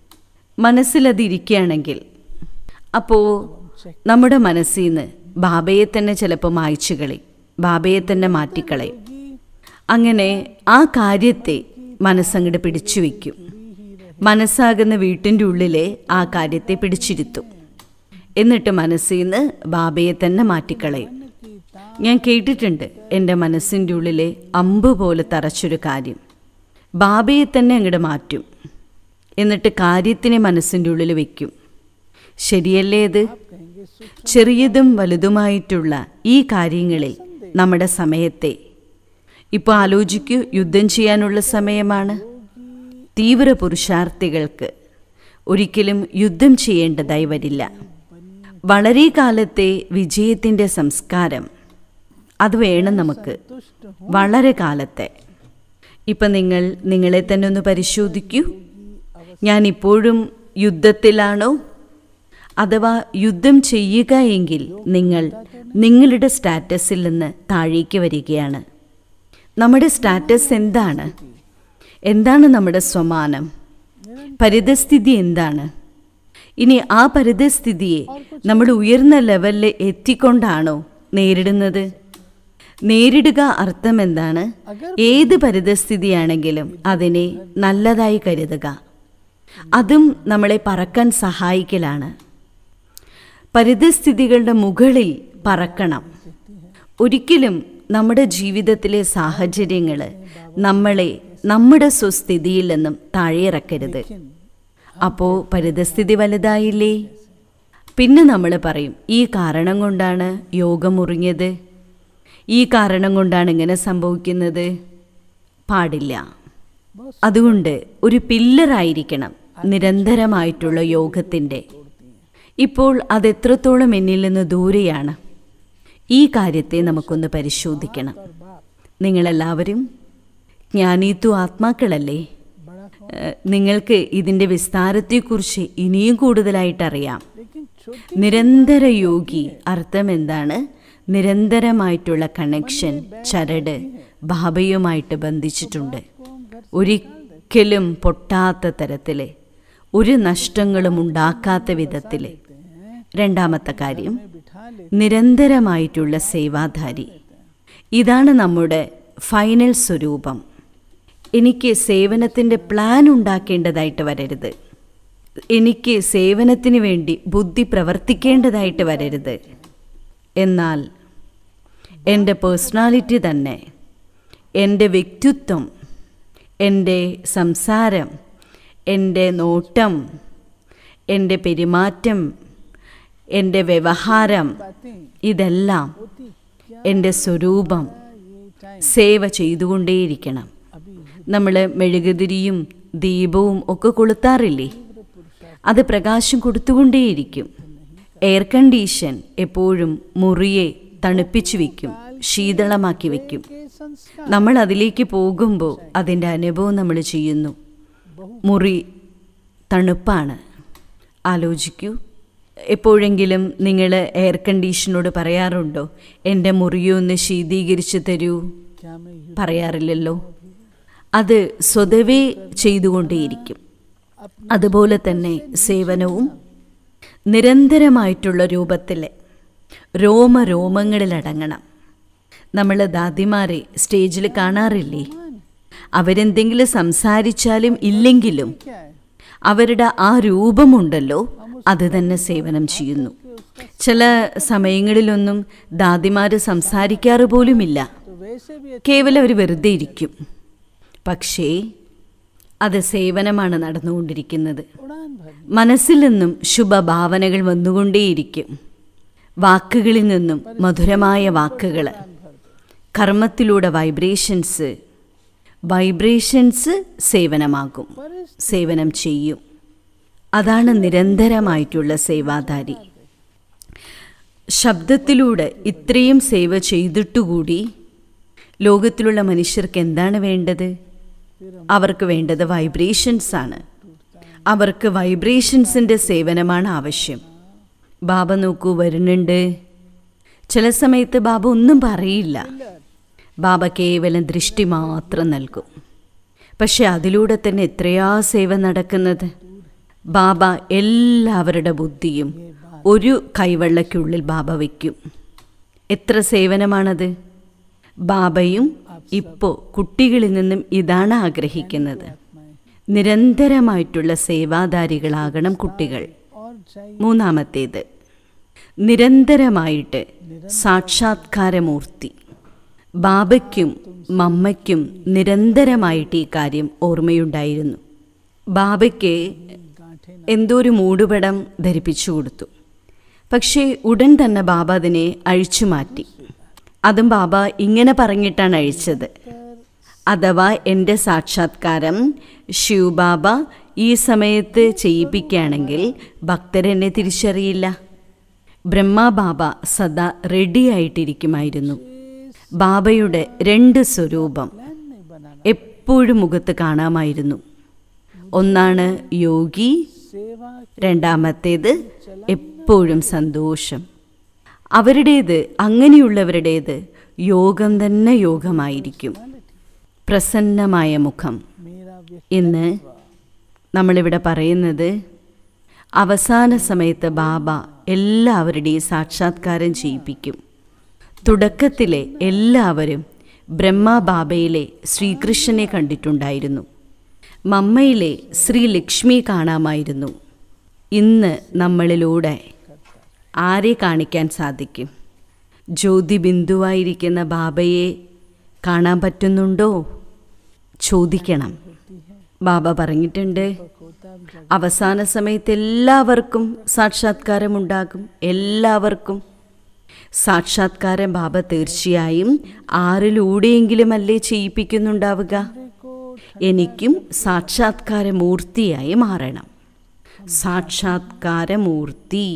മനസ്സിലതിരിക്കുകയാണെങ്കിൽ അപ്പോൾ നമ്മുടെ മനസ്സിൽ നിന്ന് ബാബയെ തന്നെ ചിലപ്പോൾ മായ്ച്ചു കളയും ബാബയെ തന്നെ മാറ്റിക്കളയും അങ്ങനെ ആ കാര്യത്തെ മനസ്സങ്ങോട്ട് പിടിച്ചു വയ്ക്കും മനസ്സാകുന്ന വീട്ടിൻ്റെ ഉള്ളിലെ ആ കാര്യത്തെ പിടിച്ചിരുത്തും എന്നിട്ട് മനസ്സിൽ നിന്ന് ബാബയെ തന്നെ മാറ്റിക്കളയും की ता ഞാൻ കേട്ടിട്ടുണ്ട് എൻ്റെ മനസ്സിൻ്റെ ഉള്ളിലെ അമ്പ് പോലെ തറച്ചൊരു കാര്യം ബാബയെ തന്നെ അങ്ങോട്ട് മാറ്റും എന്നിട്ട് കാര്യത്തിനെ മനസ്സിൻ്റെ ഉള്ളിൽ വെക്കും ശരിയല്ലേ ഇത് कहेंगे सुख ചെറിയതും വലുതുമായിട്ടുള്ള ഈ കാര്യങ്ങളിൽ നമ്മുടെ സമയത്തെ ഇപ്പോൾ ആലോചിക്കൂ യുദ്ധം ചെയ്യാനുള്ള സമയമാണ് തീവ്ര പുരുഷാർത്ഥികൾക്ക് ഒരിക്കലും യുദ്ധം ചെയ്യേണ്ടതായി വരില്ല വളരെ കാലത്തെ വിജയത്തിൻ്റെ സംസ്കാരം അത് വേണം നമുക്ക് तुष्ट हो വളരെ കാലത്തെ ഇപ്പം നിങ്ങൾ നിങ്ങളെ തന്നെ ഒന്ന് പരിശോധിക്കൂ ഞാൻ ഇപ്പോഴും യുദ്ധത്തിലാണോ അഥവാ യുദ്ധം ചെയ്യുക എങ്കിൽ നിങ്ങൾ നിങ്ങളുടെ സ്റ്റാറ്റസിൽ നിന്ന് താഴേക്ക് വരികയാണ് നമ്മുടെ സ്റ്റാറ്റസ് എന്താണ് എന്താണ് നമ്മുടെ സ്വമാനം പരിതസ്ഥിതി എന്താണ് ഇനി ആ പരിതസ്ഥിതിയെ നമ്മൾ ഉയർന്ന ലെവലിൽ എത്തിക്കൊണ്ടാണോ നേരിടുന്നത് നേരിടുക അർത്ഥം എന്താണ് ഏത് പരിതസ്ഥിതിയാണെങ്കിലും അതിനെ നല്ലതായി കരുതുക അതും നമ്മളെ പറക്കാൻ സഹായിക്കലാണ് പരിതസ്ഥിതികളുടെ മുകളിൽ പറക്കണം ഒരിക്കലും നമ്മുടെ ജീവിതത്തിലെ സാഹചര്യങ്ങൾ നമ്മളെ നമ്മുടെ സ്വസ്ഥിതിയിൽ നിന്നും താഴെയിറക്കരുത് അപ്പോൾ പരിതസ്ഥിതി വലുതായില്ലേ പിന്നെ നമ്മൾ പറയും ഈ കാരണം കൊണ്ടാണ് യോഗം മുറിഞ്ഞത് ഈ കാരണം കൊണ്ടാണ് ഇങ്ങനെ സംഭവിക്കുന്നത് പാടില്ല അതുകൊണ്ട് ഒരു പില്ലറായിരിക്കണം നിരന്തരമായിട്ടുള്ള യോഗത്തിൻ്റെ ഇപ്പോൾ അതെത്രത്തോളം എന്നിൽ നിന്ന് ദൂരെയാണ് ഈ കാര്യത്തെ നമുക്കൊന്ന് പരിശോധിക്കണം നിങ്ങളെല്ലാവരും ജ്ഞാനീത്വ ആത്മാക്കളല്ലേ बड़ा कौन ഏഹ്, നിങ്ങൾക്ക് ഇതിൻ്റെ വിസ്താരത്തെക്കുറിച്ച് ഇനിയും കൂടുതലായിട്ട് അറിയാം लेकिन छोटी നിരന്തര യോഗി അർത്ഥം എന്താണ് നിരന്തരമായിട്ടുള്ള കണക്ഷൻ ചരട് ബാബയുമായിട്ട് ബന്ധിച്ചിട്ടുണ്ട് को हम घर ഒരിക്കലും പൊട്ടാത്ത തരത്തിൽ ഒരു നഷ്ടങ്ങളും ഉണ്ടാക്കാത്ത വിധത്തിൽ രണ്ടാമത്തെ കാര്യം में बिठा ले നിരന്തരമായിട്ടുള്ള സേവാധാരി ഇതാണ് നമ്മുടെ ഫൈനൽ സ്വരൂപം എനിക്ക് സേവനത്തിൻ്റെ പ്ലാൻ ഉണ്ടാക്കേണ്ടതായിട്ട് വരരുത് എനിക്ക് സേവനത്തിന് വേണ്ടി ബുദ്ധി പ്രവർത്തിക്കേണ്ടതായിട്ട് വരരുത് എന്നാൽ എൻ്റെ പേഴ്സണാലിറ്റി തന്നെ എൻ്റെ വ്യക്തിത്വം എൻ്റെ സംസാരം എൻ്റെ നോട്ടം എൻ്റെ പെരുമാറ്റം എൻ്റെ വ്യവഹാരം बातें ഇതെല്ലാം होती क्या എൻ്റെ സ്വരൂപം ये टाइम സേവ ചെയ്തുകൊണ്ടേയിരിക്കണം अभी നമ്മൾ മെഴുകുതിരിയും ദീപവും ഒക്കെ കൊളുത്താറില്ലേ അത് പ്രകാശം കൊടുത്തുകൊണ്ടേയിരിക്കും എയർ കണ്ടീഷൻ എപ്പോഴും മുറിയെ തണുപ്പിച്ചു വെക്കും ശീതളമാക്കി വെക്കും के संस्कार നമ്മൾ അതിലേക്ക് പോകുമ്പോൾ അതിൻ്റെ അനുഭവം നമ്മൾ ചെയ്യുന്നു മുറി തണുപ്പാണ് ആലോചിക്കൂ എപ്പോഴെങ്കിലും നിങ്ങൾ എയർ കണ്ടീഷനോട് പറയാറുണ്ടോ എൻ്റെ മുറിയൊന്ന് ശീതീകരിച്ച് തരൂ क्या मैं युद्ध പറയാറില്ലല്ലോ അത് സ്വതവേ ചെയ്തുകൊണ്ടേയിരിക്കും അതുപോലെ തന്നെ സേവനവും നിരന്തരമായിട്ടുള്ള രൂപത്തിൽ രോമരോമങ്ങളിലടങ്ങണം നമ്മൾ ദാദിമാരെ സ്റ്റേജിൽ കാണാറില്ലേ അവരെന്തെങ്കിലും സംസാരിച്ചാലും ഇല്ലെങ്കിലും क्या है അവരുടെ ആ രൂപമുണ്ടല്ലോ അത് തന്നെ സേവനം ചെയ്യുന്നു ചില സമയങ്ങളിലൊന്നും ദാദിമാര് സംസാരിക്കാറ് പോലുമില്ല तो वैसे भी കേവലം അവർ വെറുതെ ഇരിക്കും പക്ഷേ അത് സേവനമാണ് നടന്നുകൊണ്ടിരിക്കുന്നത് उड़ान भरनी മനസ്സിൽ നിന്നും ശുഭഭാവനകൾ വന്നുകൊണ്ടേയിരിക്കും വാക്കുകളിൽ നിന്നും മധുരമായ വാക്കുകൾ കർമ്മത്തിലൂടെ വൈബ്രേഷൻസ് വൈബ്രേഷൻസ് സേവനമാകും സേവനം ചെയ്യും അതാണ് നിരന്തരമായിട്ടുള്ള സേവാധാരി ശബ്ദത്തിലൂടെ ഇത്രയും സേവ ചെയ്തിട്ടുകൂടി ലോകത്തിലുള്ള മനുഷ്യർക്ക് എന്താണ് വേണ്ടത് അവർക്ക് വേണ്ടത് വൈബ്രേഷൻസ് ആണ് അവർക്ക് വൈബ്രേഷൻസിൻ്റെ സേവനമാണ് ആവശ്യം ബാബ നോക്കൂ വരുന്നുണ്ട് ചില സമയത്ത് ബാബ ഒന്നും പറയില്ല ബാബ കേവലം ദൃഷ്ടി മാത്രം നൽകും പക്ഷെ അതിലൂടെ തന്നെ എത്രയാ സേവ നടക്കുന്നത് ബാബ എല്ലാവരുടെ ബുദ്ധിയും ഒരു കൈവെള്ളയ്ക്കുള്ളിൽ ബാബ വയ്ക്കും എത്ര സേവനമാണത് ബാബയും ഇപ്പോൾ കുട്ടികളിൽ നിന്നും ഇതാണ് ആഗ്രഹിക്കുന്നത് നിരന്തരമായിട്ടുള്ള സേവാധാരികളാകണം കുട്ടികൾ और चाहिए മൂന്നാമത്തേത് നിരന്തരമായിട്ട് സാക്ഷാത്കാരമൂർത്തി ബാബയ്ക്കും മമ്മയ്ക്കും നിരന്തരമായിട്ട് ഈ കാര്യം ഓർമ്മയുണ്ടായിരുന്നു ബാബയ്ക്ക് गांठे എന്തോ ഒരു മൂടുപടം ധരിപ്പിച്ചു കൊടുത്തു പക്ഷേ ഉടൻ തന്നെ ബാബ അതിനെ അഴിച്ചു മാറ്റി അതും ബാബ ഇങ്ങനെ പറഞ്ഞിട്ടാണ് അഴിച്ചത് അഥവാ എൻ്റെ സാക്ഷാത്കാരം ശിവബാബ ഈ സമയത്ത് ചെയ്യിപ്പിക്കുകയാണെങ്കിൽ ഭക്തരെന്നെ തിരിച്ചറിയില്ല ബ്രഹ്മബാബ സദാ റെഡിയായിട്ടിരിക്കുമായിരുന്നു ബാബയുടെ രണ്ട് സ്വരൂപം प्लान नहीं बनाना എപ്പോഴും മുഖത്ത് കാണാമായിരുന്നു ഒന്നാണ് യോഗി सेवा രണ്ടാമത്തേത് എപ്പോഴും സന്തോഷം അവരുടേത് അങ്ങനെയുള്ളവരുടേത് യോഗം തന്നെ യോഗമായിരിക്കും പ്രസന്നമായ മുഖം मेरा व्यक्ति ഇന്ന് നമ്മളിവിടെ പറയുന്നത് അവസാന സമയത്ത് ബാബ എല്ലാവരുടെയും സാക്ഷാത്കാരം ചെയ്യിപ്പിക്കും തുടക്കത്തിലെ എല്ലാവരും ബ്രഹ്മ ബാബയിലെ ശ്രീകൃഷ്ണനെ കണ്ടിട്ടുണ്ടായിരുന്നു മമ്മയിലെ ശ്രീ ലക്ഷ്മി കാണാമായിരുന്നു ഇന്ന് നമ്മളിലൂടെ ആരെ കാണിക്കാൻ സാധിക്കും ജ്യോതിബിന്ദുവായിരിക്കുന്ന ബാബയെ കാണാൻ പറ്റുന്നുണ്ടോ ചോദിക്കണം ബാബ പറഞ്ഞിട്ടുണ്ട് होता भी जग അവസാന സമയത്ത് എല്ലാവർക്കും സാക്ഷാത്കാരമുണ്ടാകും എല്ലാവർക്കും സാക്ഷാത്കാരം ബാബ തീർച്ചയായും ആരിലൂടെയെങ്കിലും അല്ലേ ചെയ്യിപ്പിക്കുന്നുണ്ടാവുക को എനിക്കും സാക്ഷാത്കാരമൂർത്തിയായി മാറണം സാക്ഷാത്കാരമൂർത്തി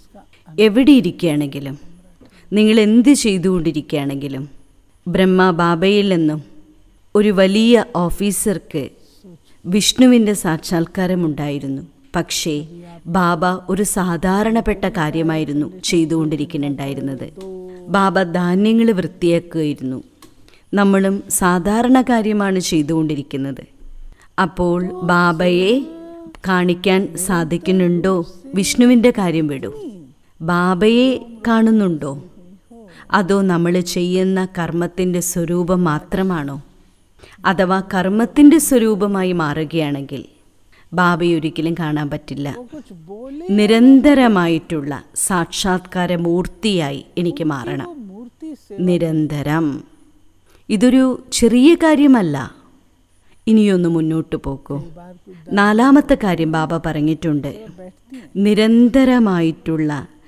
എവിടെ ഇരിക്കുകയാണെങ്കിലും നിങ്ങൾ എന്ത് ചെയ്തുകൊണ്ടിരിക്കുകയാണെങ്കിലും ബ്രഹ്മ ബാബയിൽ നിന്നും ഒരു വലിയ ഓഫീസർക്ക് വിഷ്ണുവിൻ്റെ സാക്ഷാത്കാരമുണ്ടായിരുന്നു പക്ഷേ ബാബ ഒരു സാധാരണപ്പെട്ട കാര്യമായിരുന്നു ചെയ്തുകൊണ്ടിരിക്കുന്നുണ്ടായിരുന്നത് ബാബ ധാന്യങ്ങൾ വൃത്തിയാക്കുകയായിരുന്നു നമ്മളും സാധാരണ കാര്യമാണ് ചെയ്തുകൊണ്ടിരിക്കുന്നത് അപ്പോൾ ബാബയെ കാണിക്കാൻ സാധിക്കുന്നുണ്ടോ വിഷ്ണുവിൻ്റെ കാര്യം വിടൂ ബാബയെ കാണുന്നുണ്ടോ അതോ നമ്മൾ ചെയ്യുന്ന കർമ്മത്തിൻ്റെ സ്വരൂപം മാത്രമാണോ അഥവാ കർമ്മത്തിൻ്റെ സ്വരൂപമായി മാറുകയാണെങ്കിൽ ബാബയെ ഒരിക്കലും കാണാൻ പറ്റില്ല वो कुछ बोले നിരന്തരമായിട്ടുള്ള സാക്ഷാത്കാര മൂർത്തിയായി എനിക്ക് മാറണം वो मूर्ति से നിരന്തരം ഇതൊരു ചെറിയ കാര്യമല്ല ഇനിയൊന്ന് മുന്നോട്ട് പോക്കൂ बार कुछ നാലാമത്തെ കാര്യം ബാബ പറഞ്ഞിട്ടുണ്ട് बैठती हैं നിരന്തരമായിട്ടുള്ള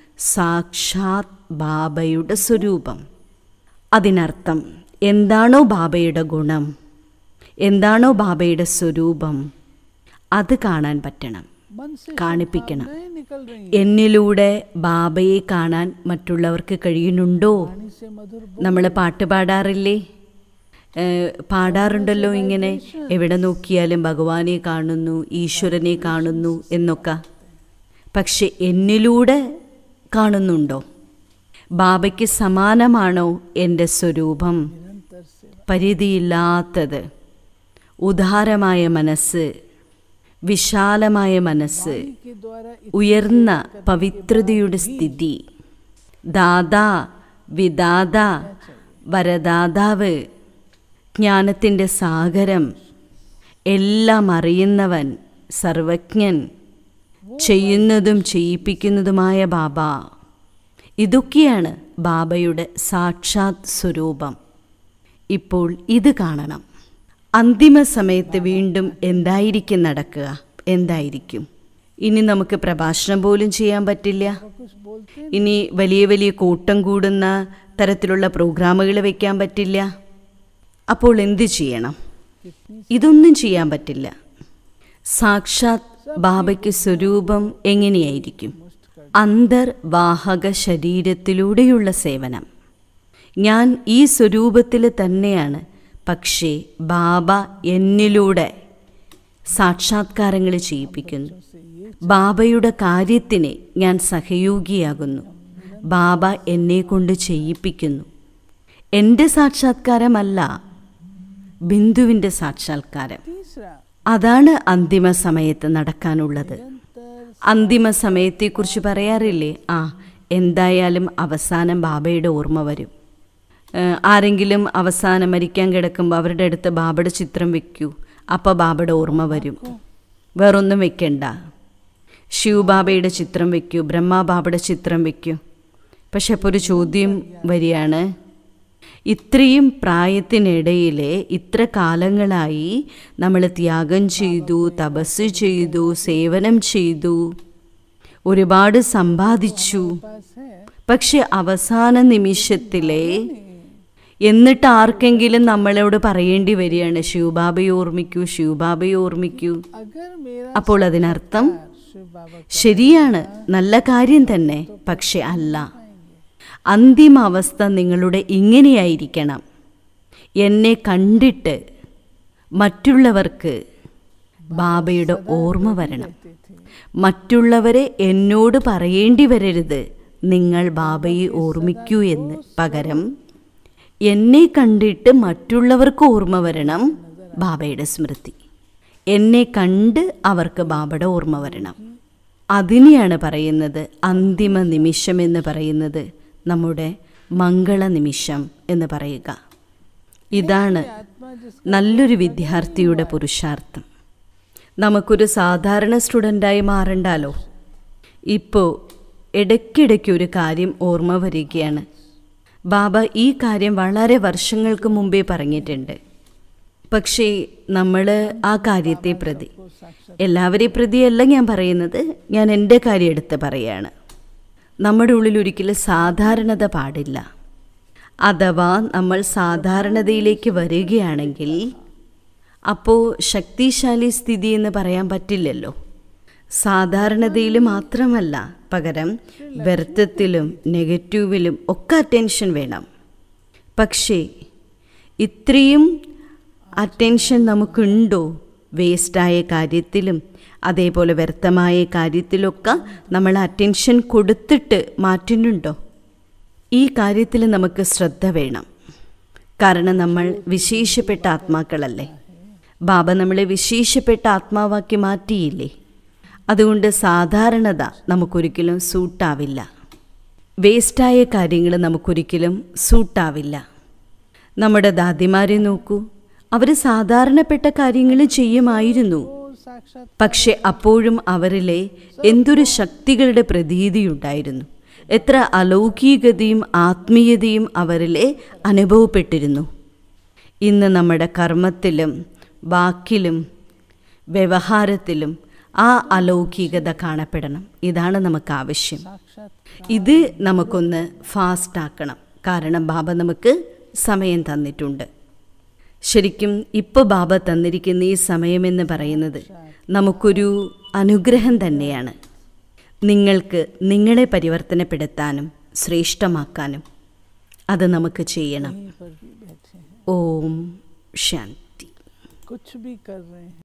സാക്ഷാത് ബാബയുടെ സ്വരൂപം അതിനർത്ഥം എന്താണോ ബാബയുടെ ഗുണം എന്താണോ ബാബയുടെ സ്വരൂപം അത് കാണാൻ പറ്റണം मन से കാണിപ്പിക്കണം नहीं निकल रही എന്നിലൂടെ ബാബയെ കാണാൻ മറ്റുള്ളവർക്ക് കഴിയുന്നുണ്ടോ वाणी से मधुर നമ്മൾ പാട്ട് പാടാറില്ലേ ഏഹ് പാടാറുണ്ടല്ലോ ഇങ്ങനെ എവിടെ നോക്കിയാലും ഭഗവാനെ കാണുന്നു ഈശ്വരനെ കാണുന്നു എന്നൊക്കെ പക്ഷെ എന്നിലൂടെ കാണുന്നുണ്ടോ ബാബയ്ക്ക് സമാനമാണോ എൻ്റെ സ്വരൂപം निरंतर से പരിധിയില്ലാത്തത് ഉദാരമായ മനസ്സ് വിശാലമായ മനസ്സ് के द्वारा ഉയർന്ന പവിത്രതയുടെ സ്ഥിതി ദാദാ വിദാത വരദാതാവ് ജ്ഞാനത്തിൻ്റെ സാഗരം എല്ലാം അറിയുന്നവൻ സർവജ്ഞൻ ചെയ്യുന്നതും ചെയ്യിപ്പിക്കുന്നതുമായ ബാബ ഇതൊക്കെയാണ് ബാബയുടെ സാക്ഷാത് സ്വരൂപം ഇപ്പോൾ ഇത് കാണണം അന്തിമ സമയത്ത് വീണ്ടും എന്തായിരിക്കും നടക്കുക എന്തായിരിക്കും ഇനി നമുക്ക് പ്രഭാഷണം പോലും ചെയ്യാൻ പറ്റില്ല कुछ बोलते ഇനി വലിയ വലിയ കൂട്ടം കൂടുന്ന തരത്തിലുള്ള പ്രോഗ്രാമുകൾ വെക്കാൻ പറ്റില്ല അപ്പോൾ എന്ത് ചെയ്യണം ഇതൊന്നും ചെയ്യാൻ പറ്റില്ല സാക്ഷാത് ബാബയ്ക്ക് സ്വരൂപം എങ്ങനെയായിരിക്കും അന്തർവാഹക ശരീരത്തിലൂടെയുള്ള സേവനം ഞാൻ ഈ സ്വരൂപത്തിൽ തന്നെയാണ് പക്ഷേ ബാബ എന്നിലൂടെ സാക്ഷാത്കാരങ്ങൾ ചെയ്യിപ്പിക്കുന്നു ബാബയുടെ കാര്യത്തിന് ഞാൻ സഹയോഗിയാകുന്നു ബാബ എന്നെ കൊണ്ട് ചെയ്യിപ്പിക്കുന്നു എൻ്റെ സാക്ഷാത്കാരമല്ല ബിന്ദുവിൻ്റെ സാക്ഷാത്കാരം तीसरा അതാണ് അന്തിമ സമയത്ത് നടക്കാനുള്ളത് निरंतर അന്തിമ സമയത്തെക്കുറിച്ച് പറയാറില്ലേ ആ എന്തായാലും അവസാനം ബാബയുടെ ഓർമ്മ വരും ഏഹ് ആരെങ്കിലും അവസാനം മരിക്കാൻ കിടക്കുമ്പോൾ അവരുടെ അടുത്ത് ബാബയുടെ ചിത്രം വെക്കൂ അപ്പോൾ ബാബയുടെ ഓർമ്മ വരും വേറൊന്നും വെക്കണ്ട ശിവബാബയുടെ ചിത്രം വെക്കൂ ബ്രഹ്മബാബയുടെ ചിത്രം വെക്കൂ പക്ഷെ അപ്പോൾ ഒരു ചോദ്യം വരികയാണ് ഇത്രയും പ്രായത്തിനിടയിൽ ഇത്ര കാലങ്ങളായി നമ്മൾ ത്യാഗം ചെയ്തു തപസ് ചെയ്തു സേവനം ചെയ്തു ഒരുപാട് സമ്പാദിച്ചു पास है പക്ഷെ അവസാന നിമിഷത്തിലെ എന്നിട്ട് ആർക്കെങ്കിലും നമ്മളോട് പറയേണ്ടി വരികയാണ് ശിവബാബയെ ഓർമ്മിക്കൂ ശിവബാബയെ ഓർമ്മിക്കൂ अगर मेरा അപ്പോൾ അതിനർത്ഥം शिव बाबा ശരിയാണ് നല്ല കാര്യം തന്നെ പക്ഷെ അല്ല അന്തിമ അവസ്ഥ നിങ്ങളുടെ ഇങ്ങനെയായിരിക്കണം എന്നെ കണ്ടിട്ട് മറ്റുള്ളവർക്ക് ബാബയുടെ ഓർമ്മ വരണം कहते थे മറ്റുള്ളവരെ എന്നോട് പറയേണ്ടി വരരുത് നിങ്ങൾ ബാബയെ ഓർമ്മിക്കൂ എന്ന് പകരം എന്നെ കണ്ടിട്ട് മറ്റുള്ളവർക്ക് ഓർമ്മ വരണം ബാബയുടെ സ്മൃതി എന്നെ കണ്ട് അവർക്ക് ബാബയുടെ ഓർമ്മ വരണം അതിനെയാണ് പറയുന്നത് അന്തിമ നിമിഷം എന്ന് പറയുന്നത് നമ്മുടെ മംഗള നിമിഷം എന്ന് പറയുക ഇതാണ് आत्मा जिस നല്ലൊരു വിദ്യാർത്ഥിയുടെ പുരുഷാർത്ഥം നമുക്കൊരു സാധാരണ സ്റ്റുഡൻ്റായി മാറണ്ടാലോ ഇപ്പോൾ ഇടയ്ക്കിടയ്ക്ക് ഒരു കാര്യം ഓർമ്മ വരികയാണ് ബാബ ഈ കാര്യം വളരെ വർഷങ്ങൾക്ക് മുമ്പേ പറഞ്ഞിട്ടുണ്ട് പക്ഷേ നമ്മൾ ആ കാര്യത്തെ പ്രതി को साक्षात എല്ലാവരെയും പ്രതിയല്ല ഞാൻ പറയുന്നത് ഞാൻ എൻ്റെ കാര്യം എടുത്ത് പറയാണ് നമ്മുടെ ഉള്ളിൽ ഒരിക്കലും സാധാരണത പാടില്ല അഥവാ നമ്മൾ സാധാരണതയിലേക്ക് വരികയാണെങ്കിൽ അപ്പോൾ ശക്തിശാലി സ്ഥിതി എന്ന് പറയാൻ പറ്റില്ലല്ലോ സാധാരണതയിൽ മാത്രമല്ല പകരം വ്യർത്ഥത്തിലും നെഗറ്റീവിലും ഒക്കെ അറ്റൻഷൻ വേണം പക്ഷേ ഇത്രയും അറ്റൻഷൻ നമുക്കുണ്ടോ വേസ്റ്റായ കാര്യത്തിലും അതേപോലെ വ്യർത്ഥമായ കാര്യത്തിലൊക്കെ നമ്മൾ അറ്റൻഷൻ കൊടുത്തിട്ട് മാറ്റുന്നുണ്ടോ ഈ കാര്യത്തിൽ നമുക്ക് ശ്രദ്ധ വേണം കാരണം നമ്മൾ വിശേഷപ്പെട്ട ആത്മാക്കളല്ലേ ബാബ നമ്മളെ വിശേഷപ്പെട്ട ആത്മാവാക്കി മാറ്റിയില്ലേ അതുകൊണ്ട് സാധാരണത നമുക്കൊരിക്കലും സൂട്ടാവില്ല വേസ്റ്റായ കാര്യങ്ങൾ നമുക്കൊരിക്കലും സൂട്ടാവില്ല നമ്മുടെ ദാദിമാരെ നോക്കൂ അവർ സാധാരണപ്പെട്ട കാര്യങ്ങൾ ചെയ്യുമായിരുന്നു वो साक्षात പക്ഷെ അപ്പോഴും അവരിലെ എന്തൊരു ശക്തികളുടെ പ്രതീതിയുണ്ടായിരുന്നു എത്ര അലൗകികതയും ആത്മീയതയും അവരിലെ അനുഭവപ്പെട്ടിരുന്നു ഇന്ന് നമ്മുടെ കർമ്മത്തിലും വാക്കിലും വ്യവഹാരത്തിലും ആ അലൗകികത കാണപ്പെടണം ഇതാണ് നമുക്ക് ആവശ്യം साक्षात ഇത് നമുക്കൊന്ന് ഫാസ്റ്റ് ആക്കണം കാരണം ബാബ നമുക്ക് സമയം തന്നിട്ടുണ്ട് ശരിക്കും ഇപ്പോൾ ബാബ തന്നിരിക്കുന്ന ഈ സമയമെന്ന് പറയുന്നത് നമുക്കൊരു അനുഗ്രഹം തന്നെയാണ് നിങ്ങൾക്ക് നിങ്ങളെ പരിവർത്തനപ്പെടുത്താനും ശ്രേഷ്ഠമാക്കാനും അത് നമുക്ക് ചെയ്യണം यहीं पर भी बैठे हैं ഓം ശാന്തി कुछ भी कर रहे हैं